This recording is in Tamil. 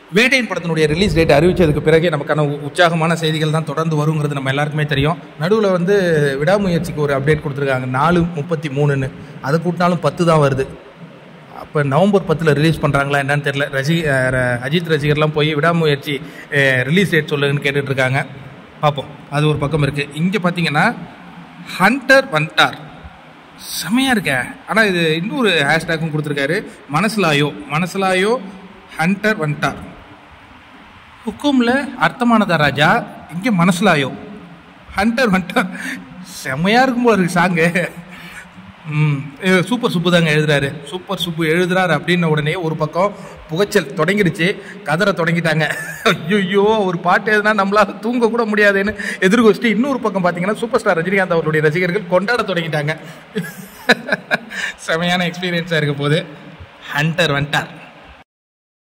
வேட்டையின் படத்தினுடைய ரிலீஸ் டேட் அறிவிச்சதுக்கு பிறகு நமக்கான உ- உற்சாகமான செய்திகள் தான் தொடர்ந்து வருங்கிறது நம்ம எல்லாருக்குமே தெரியும் நடுவில் வந்து விடாமுயற்சிக்கு ஒரு அப்டேட் கொடுத்துருக்காங்க நாலு முப்பத்தி மூணுன்னு அதை கூட்டினாலும் பத்து தான் வருது அப்போ நவம்பர் பத்தில் ரிலீஸ் பண்ணுறாங்களா என்னன்னு தெரியல ரசி அஹ் ர- அஜித் ரசிகர்லாம் போய் விடாமுயற்சி ரிலீஸ் டேட் சொல்லுங்கன்னு கேட்டுட்டு இருக்காங்க பார்ப்போம் அது ஒரு பக்கம் இருக்குது இங்கே பார்த்தீங்கன்னா ஹண்டர் வண்டார் செமையாக இருக்க ஆனால் இது இன்னொரு ஹேஷ்டேக்கும் கொடுத்துருக்காரு மனசுலாயோ மனசுலாயோ ஹண்டர் வண்டார் ஹுக்கும்ல அர்த்தமானதா ராஜா இங்கே மனசுலாயோ ஹண்டர் வண்டார் செமையாக இருக்கும் போல இருக்கு சாங்கு ம் இது சூப்பர் சுப்பு தாங்க எழுதுறாரு சூப்பர் சுப்பு எழுதுறாரு அப்படின்ன உடனே ஒரு பக்கம் புகைச்சல் தொடங்கிடுச்சு கதற தொடங்கிட்டாங்க ஐயோ ஒரு பாட்டு எழுதுனா நம்மளால தூங்க கூட முடியாதுன்னு எதிர்கொச்சிட்டு இன்னொரு பக்கம் பார்த்தீங்கன்னா சூப்பர் ஸ்டார் ரஜினிகாந்த் அவருடைய ரசிகர்கள் கொண்டாட தொடங்கிட்டாங்க செமையான எக்ஸ்பீரியன்ஸாக இருக்க போது ஹண்டர் வந்துட்டார்